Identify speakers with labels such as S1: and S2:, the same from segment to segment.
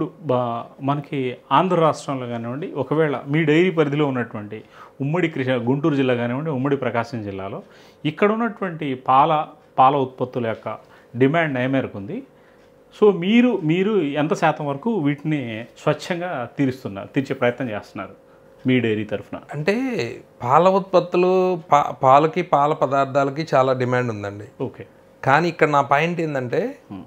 S1: ఇప్పుడు బా మనకి ఆంధ్ర రాష్ట్రంలో కానివ్వండి ఒకవేళ మీ డైరీ పరిధిలో ఉన్నటువంటి ఉమ్మడి కృష్ణ గుంటూరు జిల్లా కానివ్వండి ఉమ్మడి ప్రకాశం జిల్లాలో ఇక్కడ ఉన్నటువంటి పాల పాల ఉత్పత్తుల యొక్క డిమాండ్ ఏ మేరకు ఉంది సో మీరు మీరు ఎంత శాతం వరకు వీటిని స్వచ్ఛంగా తీరుస్తున్నారు తీర్చే ప్రయత్నం చేస్తున్నారు మీ డైరీ తరఫున
S2: అంటే పాల ఉత్పత్తులు పా పాలకి పాల పదార్థాలకి చాలా డిమాండ్ ఉందండి
S1: ఓకే
S2: కానీ ఇక్కడ నా పాయింట్ ఏంటంటే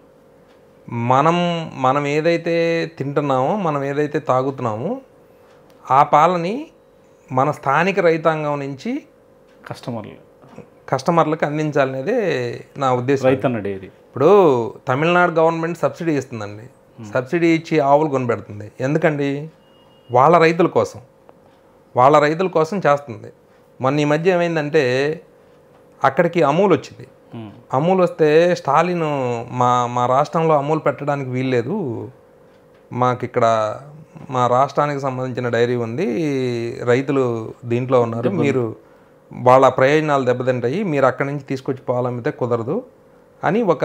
S2: మనం మనం ఏదైతే తింటున్నామో మనం ఏదైతే తాగుతున్నామో ఆ పాలని మన స్థానిక రైతాంగం నుంచి
S1: కస్టమర్లు
S2: కస్టమర్లకు అందించాలనేదే నా ఉద్దేశం
S1: రైతన్న డైరీ
S2: ఇప్పుడు తమిళనాడు గవర్నమెంట్ సబ్సిడీ ఇస్తుందండి సబ్సిడీ ఇచ్చి ఆవులు కొనిపెడుతుంది ఎందుకండి వాళ్ళ రైతుల కోసం వాళ్ళ రైతుల కోసం చేస్తుంది మొన్న ఈ మధ్య ఏమైందంటే అక్కడికి అమూల్ వచ్చింది
S1: మ్మ్.
S2: అమూల్ వస్తే స్టాలిన్ మా మా రాష్ట్రంలో అమూల్ పెట్టడానికి వీల్లేదు మాకు ఇక్కడ మా రాష్ట్రానికి సంబంధించిన డైరీ ఉంది రైతులు దీంట్లో ఉన్నారు మీరు వాళ్ళ ప్రయోజనాలు దెబ్బతింటాయి మీరు అక్కడి నుంచి తీసుకొచ్చి పాలు అమ్మితే కుదరదు అని ఒక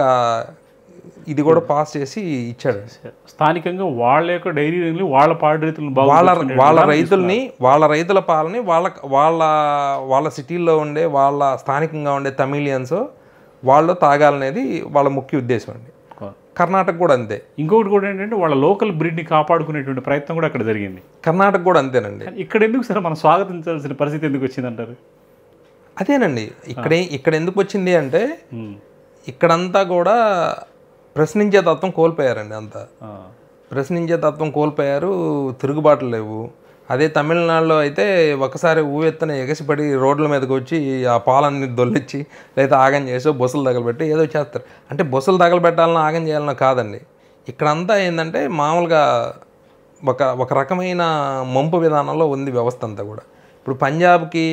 S2: ఇది కూడా పాస్ చేసి ఇచ్చాడు
S1: స్థానికంగా వాళ్ళ యొక్క డైరీ వాళ్ళ పాడి రైతులను బాగు
S2: వాళ్ళ వాళ్ళ రైతుల్ని వాళ్ళ రైతుల పాలని వాళ్ళ వాళ్ళ వాళ్ళ సిటీల్లో ఉండే వాళ్ళ స్థానికంగా ఉండే తమిళియన్స్ వాళ్ళు తాగాలనేది వాళ్ళ ముఖ్య ఉద్దేశం అండి కర్ణాటక కూడా అంతే
S1: ఇంకొకటి కూడా ఏంటంటే వాళ్ళ లోకల్ బ్రీడ్ని కాపాడుకునేటువంటి ప్రయత్నం కూడా అక్కడ జరిగింది
S2: కర్ణాటక కూడా అంతేనండి
S1: కానీ ఇక్కడ ఎందుకు సార్ మనం స్వాగతించాల్సిన పరిస్థితి ఎందుకు వచ్చిందంటారు
S2: అదేనండి ఇక్కడే ఇక్కడ ఎందుకు వచ్చింది అంటే
S1: మ్మ్.
S2: ఇక్కడంతా కూడా ప్రశ్నించే తత్వం కోల్పోయారండి అంతా
S1: ఆ.
S2: ప్రశ్నించే తత్వం కోల్పోయారు తిరుగుబాట్లు లేవు అదే తమిళనాడులో అయితే ఒకసారి ఊవెత్తన ఎగసిపడి రోడ్ల మీదకి వచ్చి ఆ పాలన్నీ దొల్లిచ్చి లేదా ఆగం చేసో బొసలు తగలబెట్టి ఏదో చేస్తారు అంటే బొసలు తగలబెట్టాలన్నా ఆగం చేయాలన్నా కాదండి ఇక్కడంతా ఏంటంటే మామూలుగా ఒక ఒక రకమైన మంపు విధానంలో ఉంది వ్యవస్థ అంతా కూడా ఇప్పుడు పంజాబ్కి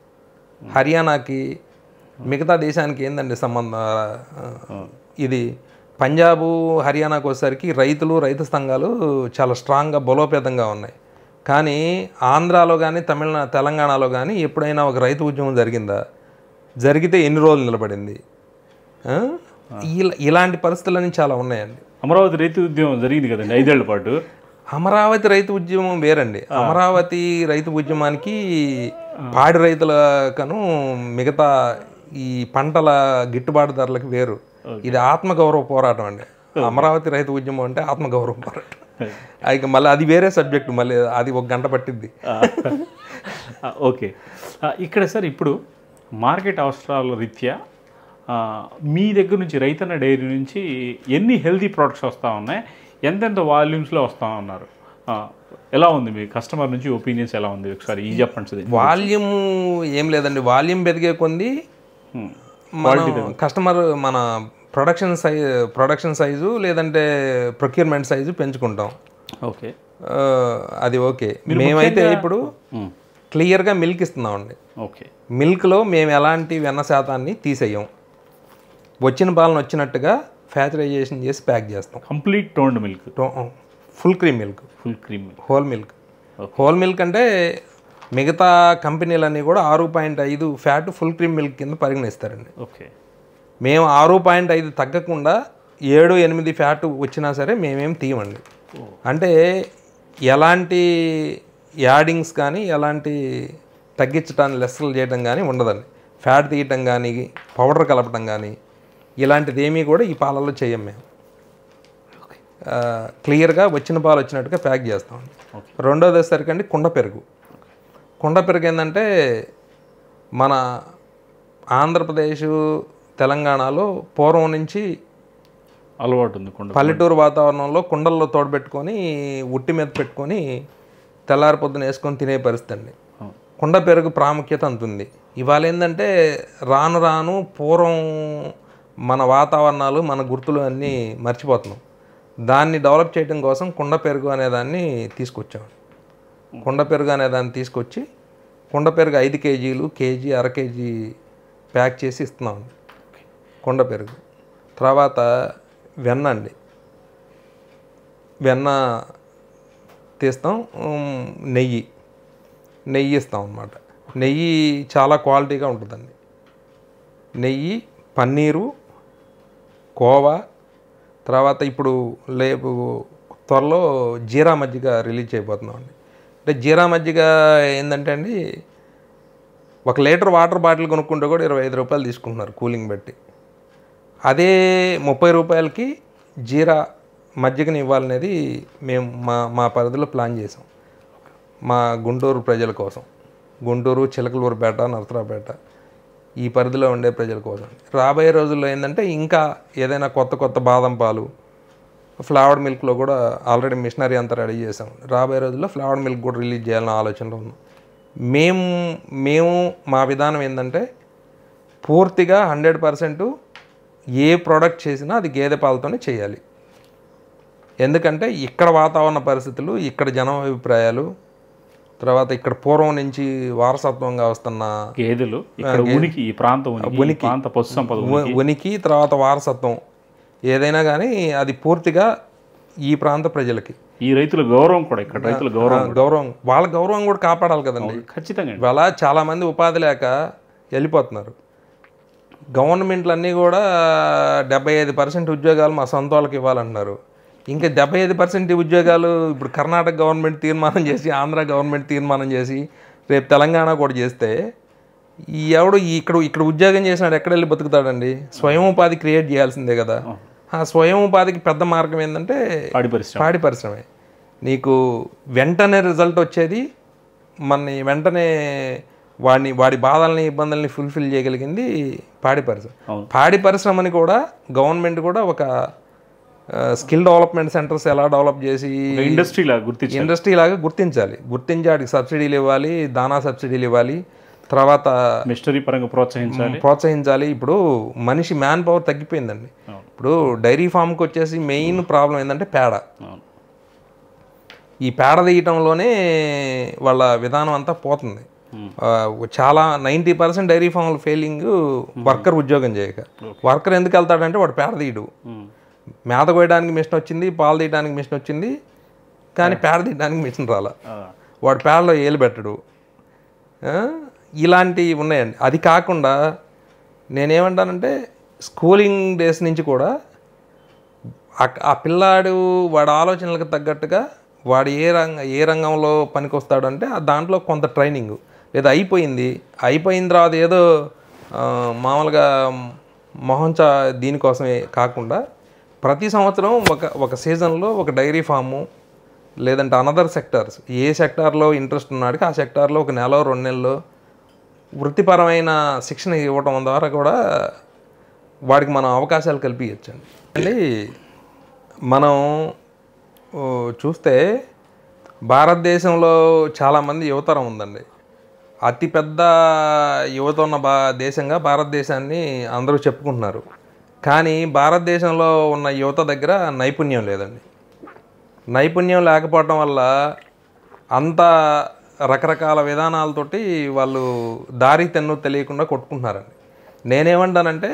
S2: హర్యానాకి మిగతా దేశానికి ఏందండి సంబంధం ఆ, ఇది పంజాబు హర్యానాకు వచ్చేసరికి రైతులు రైతు సంఘాలు చాలా స్ట్రాంగ్గా బలోపేతంగా ఉన్నాయి కానీ ఆంధ్రాలో కానీ తమిళనా తెలంగాణలో కానీ ఎప్పుడైనా ఒక రైతు ఉద్యమం జరిగిందా జరిగితే ఎన్ని రోజులు నిలబడింది ఆ? ఇలా ఇలాంటి పరిస్థితులన్నీ చాలా ఉన్నాయండి
S1: అమరావతి రైతు ఉద్యమం జరిగింది కదండి ఐదేళ్ల పాటు
S2: అమరావతి రైతు ఉద్యమం వేరండి అమరావతి రైతు ఉద్యమానికి పాడి రైతులకను మిగతా ఈ పంటల గిట్టుబాటు ధరలకు వేరు ఇది ఆత్మగౌరవ పోరాటం అండి అమరావతి రైతు ఉద్యమం అంటే ఆత్మగౌరవ పోరాటం ఇక మళ్ళీ అది వేరే సబ్జెక్ట్ మళ్ళీ అది ఒక గంట పట్టింది
S1: ఆ, ఆ, ఓకే ఆ, ఇక్కడ సార్ ఇప్పుడు మార్కెట్ అవసరాల రీత్యా ఆ, మీ దగ్గర నుంచి రైతన్న డైరీ నుంచి ఎన్ని హెల్తీ ప్రోడక్ట్స్ వస్తూ ఉన్నాయి ఎంతెంత వాల్యూమ్స్లో వస్తూ ఉన్నారు ఆ, ఎలా ఉంది మీ కస్టమర్ నుంచి ఒపీనియన్స్ ఎలా ఉంది ఒకసారి ఈ చెప్పండి సార్
S2: వాల్యూమ్ ఏం లేదండి వాల్యూమ్ పెరిగే కొంది
S1: హ్మ్.
S2: మనం కస్టమర్ మన ప్రొడక్షన్ సైజ్ ప్రొడక్షన్ సైజు లేదంటే ప్రొక్యూర్మెంట్ సైజు పెంచుకుంటాం
S1: ఓకే
S2: ఆ, అది ఓకే మేమైతే ఇప్పుడు
S1: హ్మ్.
S2: క్లియర్గా మిల్క్ ఇస్తున్నామండి
S1: ఓకే
S2: మిల్క్లో మేము ఎలాంటి వెన్న శాతాన్ని తీసేయం వచ్చిన పాలన వచ్చినట్టుగా ఫ్యాచరైజేషన్ చేసి ప్యాక్ చేస్తాం
S1: complete toned milk
S2: full cream milk
S1: full cream milk
S2: whole milk whole milk అంటే మిగతా కంపెనీలన్నీ కూడా ఆరు పాయింట్ ఐదు ఫ్యాట్ ఫుల్ క్రీమ్ మిల్క్ కింద పరిగణిస్తారండి
S1: ఓకే
S2: మేము ఆరు పాయింట్ ఐదు తగ్గకుండా ఏడు ఎనిమిది ఫ్యాట్ వచ్చినా సరే మేమేం తీయమండి అంటే ఎలాంటి యాడింగ్స్ కానీ ఎలాంటి తగ్గించడానికి లెస్సలు చేయడం కానీ ఉండదండి ఫ్యాట్ తీయటం కానీ పౌడర్ కలపటం కానీ ఇలాంటిది ఏమీ కూడా ఈ పాలల్లో చేయం మేము ఆ, క్లియర్గా వచ్చిన పాలు వచ్చినట్టుగా ప్యాక్ చేస్తాం రెండోది వచ్చేసరికండి కుండ పెరుగు కుండ పెరుగు ఏంటంటే మన ఆంధ్రప్రదేశ్ తెలంగాణలో పూర్వం నుంచి
S1: అలవాటు ఉంది కొండ
S2: పల్లెటూరు వాతావరణంలో కుండల్లో తోడబెట్టుకొని ఉట్టి మీద పెట్టుకొని తెల్లారి పొద్దున వేసుకొని తినే పరిస్థితి అండి కుండ పెరుగు ప్రాముఖ్యత అంతుంది ఇవాళ ఏంటంటే రాను రాను పూర్వం మన వాతావరణాలు మన గుర్తులు అన్నీ మర్చిపోతున్నాం దాన్ని డెవలప్ చేయడం కోసం కుండ పెరుగు అనే దాన్ని తీసుకొచ్చాం కుండ పెరుగు అనే దాన్ని తీసుకొచ్చి కుండ పెరుగు ఐదు కేజీలు కేజీ అర కేజీ ప్యాక్ చేసి ఇస్తున్నాం కుండ పెరుగు తర్వాత వెన్న అండి వెన్న తీస్తాం ఉమ్, నెయ్యి నెయ్యి ఇస్తాం అన్నమాట నెయ్యి చాలా క్వాలిటీగా ఉంటుందండి నెయ్యి పన్నీరు కోవా తర్వాత ఇప్పుడు లేపు త్వరలో జీరా మజ్జిగ రిలీజ్ చేయబోతున్నాం అండి అంటే జీరా మజ్జిగ ఏంటంటే అండి ఒక లీటర్ వాటర్ బాటిల్ కొనుక్కుంటే కూడా ఇరవై ఐదు రూపాయలు తీసుకుంటున్నారు కూలింగ్ బట్టి అదే ముప్పై రూపాయలకి జీరా మజ్జిగని ఇవ్వాలనేది మేము మా మా పరిధిలో ప్లాన్ చేసాం మా గుంటూరు ప్రజల కోసం గుంటూరు చిలకలూరుపేట నరసరాపేట ఈ పరిధిలో ఉండే ప్రజల కోసం రాబోయే రోజుల్లో ఏంటంటే ఇంకా ఏదైనా కొత్త కొత్త బాదం పాలు ఫ్లేవర్డ్ మిల్క్లో కూడా ఆల్రెడీ మిషనరీ అంతా రెడీ చేసాం రాబోయే రోజుల్లో ఫ్లేవర్డ్ మిల్క్ కూడా రిలీజ్ చేయాలన్న ఆలోచనలో ఉన్నాం మేము మేము మా విధానం ఏంటంటే పూర్తిగా హండ్రెడ్ పర్సెంట్ ఏ ప్రోడక్ట్ చేసినా అది గేదె పాలతోనే చేయాలి ఎందుకంటే ఇక్కడ వాతావరణ పరిస్థితులు ఇక్కడ జనం అభిప్రాయాలు తర్వాత ఇక్కడ పూర్వం నుంచి వారసత్వంగా వస్తున్న
S1: గేదెలు ఇక్కడ ఉనికి ఈ ప్రాంతం ఉనికి ఈ ప్రాంత పశు సంపద ఉనికి.
S2: ఉ- ఉనికి తర్వాత వారసత్వం ఏదైనా కానీ అది పూర్తిగా ఈ ప్రాంత ప్రజలకి
S1: ఈ రైతుల గౌరవం కూడా ఇక్కడ రైతుల గౌరవం
S2: ఆ, గౌరవం వాళ్ళ గౌరవం కూడా కాపాడాలి కదండి
S1: ఖచ్చితంగా అండి.
S2: ఇవాళ చాలామంది ఉపాధి లేక వెళ్ళిపోతున్నారు గవర్నమెంట్లు అన్నీ కూడా డెబ్బై ఐదు పర్సెంట్ ఉద్యోగాలు మా సొంత వాళ్ళకి ఇవ్వాలంటున్నారు ఇంకా డెబ్బై ఐదు పర్సెంట్ ఉద్యోగాలు ఇప్పుడు కర్ణాటక గవర్నమెంట్ తీర్మానం చేసి ఆంధ్ర గవర్నమెంట్ తీర్మానం చేసి రేపు తెలంగాణ కూడా చేస్తే ఈ ఎవడు ఈ ఇక్కడ ఇక్కడ ఉద్యోగం చేసినాడు ఎక్కడ వెళ్ళి బతుకుతాడండి స్వయం ఉపాధి క్రియేట్ చేయాల్సిందే కదా ఆ స్వయం ఉపాధికి పెద్ద మార్గం ఏంటంటే
S1: పాడి పరిశ్రమ
S2: పాడి పరిశ్రమే నీకు వెంటనే రిజల్ట్ వచ్చేది మన వెంటనే వాడిని వాడి బాధల్ని ఇబ్బందుల్ని ఫుల్ఫిల్ చేయగలిగింది పాడి పరిశ్రమ
S1: అవును.
S2: పాడి పరిశ్రమని కూడా గవర్నమెంట్ కూడా ఒక స్కిల్ డెవలప్మెంట్ సెంటర్స్ ఎలా డెవలప్ చేసి
S1: ఒక ఇండస్ట్రీ లాగా గుర్తించి
S2: ఇండస్ట్రీ లాగా గుర్తించాలి గుర్తించి వాడికి సబ్సిడీలు ఇవ్వాలి దానా సబ్సిడీలు ఇవ్వాలి తర్వాత
S1: మిషనరీ పరంగా ప్రోత్సహించాలి
S2: ప్రోత్సహించాలి ఇప్పుడు మనిషి మ్యాన్ పవర్ తగ్గిపోయిందండి
S1: అవును.
S2: ఇప్పుడు డైరీ ఫామ్కి వచ్చేసి మెయిన్ ప్రాబ్లం ఏంటంటే పేడ
S1: అవును.
S2: ఈ పేడ తీయటంలోనే వాళ్ళ విధానం అంతా పోతుంది ఆ, చాలా నైంటీ పర్సెంట్ డైరీ ఫామ్ల ఫెయిలింగ్ వర్కర్ ఉద్యోగం చేయక వర్కర్ ఎందుకు వెళ్తాడంటే వాడు పేడ తీయడు
S1: ఉమ్.
S2: మేత కోయడానికి మిషన్ వచ్చింది పాలు తీయడానికి మిషన్ వచ్చింది కానీ పేడ తీయడానికి మిషన్ రాలా
S1: ఆ.
S2: వాడు పేడలో ఏలు పెట్టడు ఆ, ఇలాంటివి ఉన్నాయండి అది కాకుండా నేనేమంటానంటే స్కూలింగ్ డేస్ నుంచి కూడా ఆ- ఆ పిల్లాడు వాడి ఆలోచనలకు తగ్గట్టుగా వాడు ఏ రంగ ఏ రంగంలో పనికొస్తాడు అంటే ఆ దాంట్లో కొంత ట్రైనింగ్ లేదా అయిపోయింది అయిపోయిన తర్వాత ఏదో ఆ, మామూలుగా మొహంచ దీనికోసమే కాకుండా ప్రతి సంవత్సరం ఒక ఒక సీజన్లో ఒక డైరీ ఫాము లేదంటే అనదర్ సెక్టార్స్ ఏ సెక్టార్లో ఇంట్రెస్ట్ ఉన్నాడికి ఆ సెక్టార్లో ఒక నెల రెండు నెలలు వృత్తిపరమైన శిక్షణ ఇవ్వటం ద్వారా కూడా వాడికి మనం అవకాశాలు కల్పించండి అండి మనం ఓ, చూస్తే భారతదేశంలో చాలామంది యువతరం ఉందండి అతిపెద్ద యువత ఉన్న బా దేశంగా భారతదేశాన్ని అందరూ చెప్పుకుంటున్నారు కానీ భారతదేశంలో ఉన్న యువత దగ్గర నైపుణ్యం లేదండి నైపుణ్యం లేకపోవటం వల్ల అంత రకరకాల విధానాలతోటి వాళ్ళు దారి తెన్ను తెలియకుండా కొట్టుకుంటున్నారండి నేనేమంటానంటే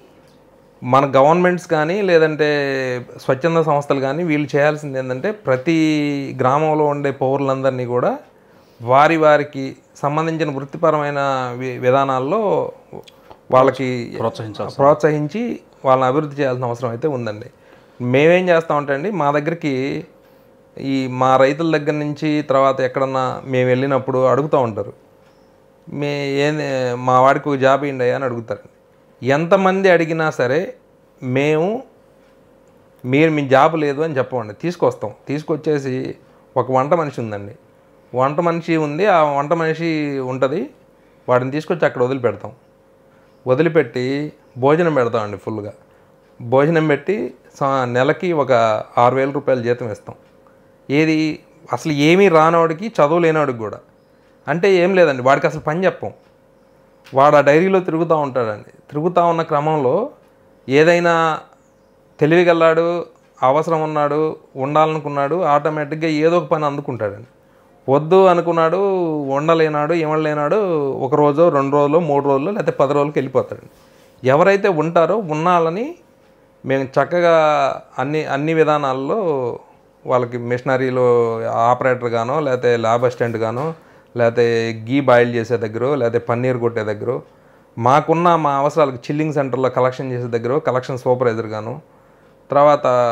S2: మన గవర్నమెంట్స్ కానీ లేదంటే స్వచ్ఛంద సంస్థలు కానీ వీళ్ళు చేయాల్సింది ఏంటంటే ప్రతి గ్రామంలో ఉండే పౌరులందరినీ కూడా వారి వారికి సంబంధించిన వృత్తిపరమైన వి- విధానాల్లో వాళ్ళకి
S1: ప్రోత్సహించాల్సి
S2: ప్రోత్సహించి వాళ్ళని అభివృద్ధి చేయాల్సిన అవసరం అయితే ఉందండి మేమేం చేస్తామంటే అండి మా దగ్గరికి ఈ మా రైతుల దగ్గర నుంచి తర్వాత ఎక్కడన్నా మేము వెళ్ళినప్పుడు అడుగుతూ ఉంటారు మే ఏ మా వాడికి ఒక జాబ్ ఇవ్వండి అని అడుగుతారు ఎంతమంది అడిగినా సరే మేము మీరు మీ జాబ్ లేదు అని చెప్పమండి తీసుకొస్తాం తీసుకొచ్చేసి ఒక వంట మనిషి ఉందండి వంట మనిషి ఉంది ఆ వంట మనిషి ఉంటుంది వాడిని తీసుకొచ్చి అక్కడ వదిలిపెడతాం వదిలిపెట్టి భోజనం పెడతామండి ఫుల్గా భోజనం పెట్టి సా- నెలకి ఒక ఆరు వేల రూపాయల జీతం ఇస్తాం ఏది అసలు ఏమీ రానోడికి చదువు లేనివాడికి కూడా అంటే ఏం లేదండి వాడికి అసలు పని చెప్పం వాడు ఆ డైరీలో తిరుగుతూ ఉంటాడండి తిరుగుతూ ఉన్న క్రమంలో ఏదైనా తెలివిగల్లాడు అవసరం ఉన్నాడు ఉండాలనుకున్నాడు ఆటోమేటిక్గా ఏదో ఒక పని అందుకుంటాడండి వద్దు అనుకున్నాడు ఉండలేనాడు ఇవ్వలేనాడు ఒక రోజు రెండు రోజులు మూడు రోజులు లేకపోతే పది రోజులకి వెళ్ళిపోతాడండి ఎవరైతే ఉంటారో ఉన్నాళ్ళని మేము చక్కగా అన్ని అన్ని విధానాల్లో వాళ్ళకి మిషనరీలో ఆపరేటర్ గానో లేకపోతే ల్యాబ్ అసిస్టెంట్ గానో లేకపోతే గీ బాయిల్ చేసే దగ్గర లేకపోతే పన్నీర్ కొట్టే దగ్గర మాకున్న మా అవసరాలకు చిల్లింగ్ సెంటర్లో కలెక్షన్ చేసే దగ్గర కలెక్షన్ సూపర్వైజర్ గాను తర్వాత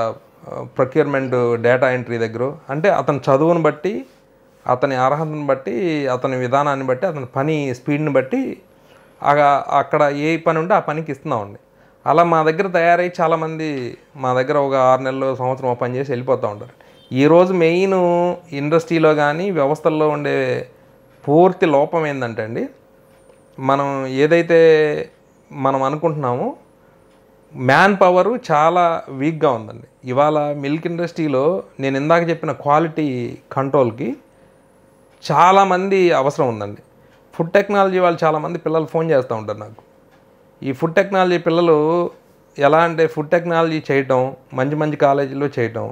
S2: ప్రొక్యూర్మెంట్ డేటా ఎంట్రీ దగ్గర అంటే అతని చదువును బట్టి అతని అర్హతను బట్టి అతని విధానాన్ని బట్టి అతని పని స్పీడ్ని బట్టి ఆ- అక్కడ ఏ పని ఉంటే ఆ పనికి ఇస్తున్నామండి అలా మా దగ్గర తయారై చాలామంది మా దగ్గర ఒక ఆరు నెలలు సంవత్సరం పని చేసి వెళ్ళిపోతూ ఉంటారు ఈరోజు మెయిన్ ఇండస్ట్రీలో కానీ వ్యవస్థల్లో ఉండే పూర్తి లోపం ఏంటంటే అండి మనం ఏదైతే మనం అనుకుంటున్నామో మ్యాన్ పవర్ చాలా వీక్గా ఉందండి ఇవాళ మిల్క్ ఇండస్ట్రీలో నేను ఇందాక చెప్పిన క్వాలిటీ కంట్రోల్కి చాలామంది అవసరం ఉందండి ఫుడ్ టెక్నాలజీ వాళ్ళు చాలామంది పిల్లలు ఫోన్ చేస్తూ ఉంటారు నాకు ఈ ఫుడ్ టెక్నాలజీ పిల్లలు ఎలా అంటే ఫుడ్ టెక్నాలజీ చేయటం మంచి మంచి కాలేజీల్లో చేయటం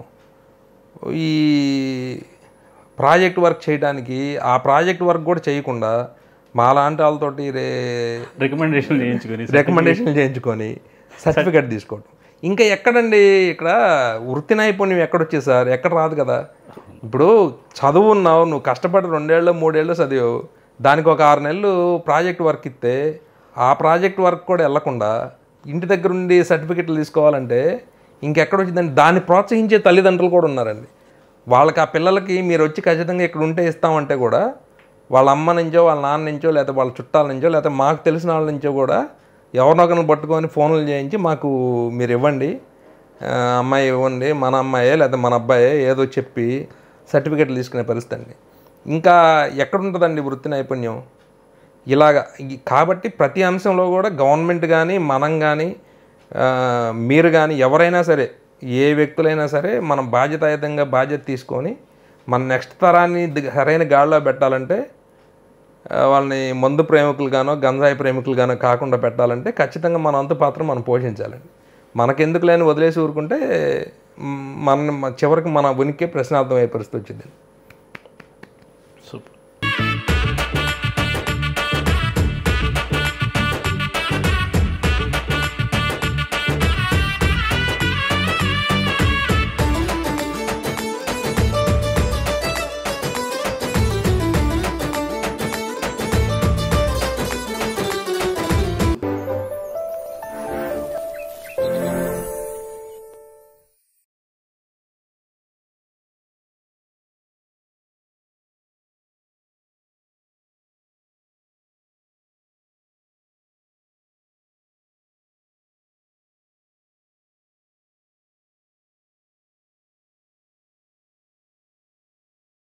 S2: ఈ ప్రాజెక్ట్ వర్క్ చేయడానికి ఆ ప్రాజెక్ట్ వర్క్ కూడా చేయకుండా మాలాంటి వాళ్ళతోటి రే
S1: రికమెండేషన్ చేయించుకొని
S2: రికమెండేషన్ చేయించుకొని సర్టిఫికేట్ తీసుకోవడం ఇంకా ఎక్కడండి ఇక్కడ వృత్తి నైపుణ్యం ఎక్కడొచ్చేది సార్ ఎక్కడ రాదు కదా ఇప్పుడు చదువు ఉన్నావు నువ్వు కష్టపడి రెండేళ్ళు మూడేళ్ళు చదివావు దానికి ఒక ఆరు నెలలు ప్రాజెక్ట్ వర్క్ ఇస్తే ఆ ప్రాజెక్ట్ వర్క్ కూడా వెళ్లకుండా ఇంటి దగ్గర ఉండి సర్టిఫికెట్లు తీసుకోవాలంటే ఇంకెక్కడ వచ్చిందండి దాన్ని ప్రోత్సహించే తల్లిదండ్రులు కూడా ఉన్నారండి వాళ్ళకి ఆ పిల్లలకి మీరు వచ్చి ఖచ్చితంగా ఇక్కడ ఉంటే ఇస్తామంటే కూడా వాళ్ళ అమ్మ నుంచో వాళ్ళ నాన్న నుంచో లేకపోతే వాళ్ళ చుట్టాల నుంచో లేకపోతే మాకు తెలిసిన వాళ్ళ నుంచో కూడా ఎవరినొకరిని పట్టుకొని ఫోన్లు చేయించి మాకు మీరు ఇవ్వండి ఆ, అమ్మాయి ఇవ్వండి మన అమ్మాయే లేకపోతే మన అబ్బాయే ఏదో చెప్పి సర్టిఫికెట్లు తీసుకునే పరిస్థితి అండి ఇంకా ఎక్కడుంటుందండి వృత్తి నైపుణ్యం ఇలాగా ఈ- కాబట్టి ప్రతి అంశంలో కూడా గవర్నమెంట్ కానీ మనం కానీ ఆ, మీరు కానీ ఎవరైనా సరే ఏ వ్యక్తులైనా సరే మనం బాధ్యతాయుతంగా బాధ్యత తీసుకొని మన నెక్స్ట్ తరాన్ని ది- సరైన గాడిలో పెట్టాలంటే ఆ, వాళ్ళని మందు ప్రేమికులుగానో గంజాయి ప్రేమికులుగానో కాకుండా పెట్టాలంటే ఖచ్చితంగా మన అంత పాత్ర మనం పోషించాలండి మనకెందుకు లేని వదిలేసి ఊరుకుంటే మ్, మన చివరికి మన ఉనికి ప్రశ్నార్థం అయ్యే పరిస్థితి వచ్చింది
S1: సూపర్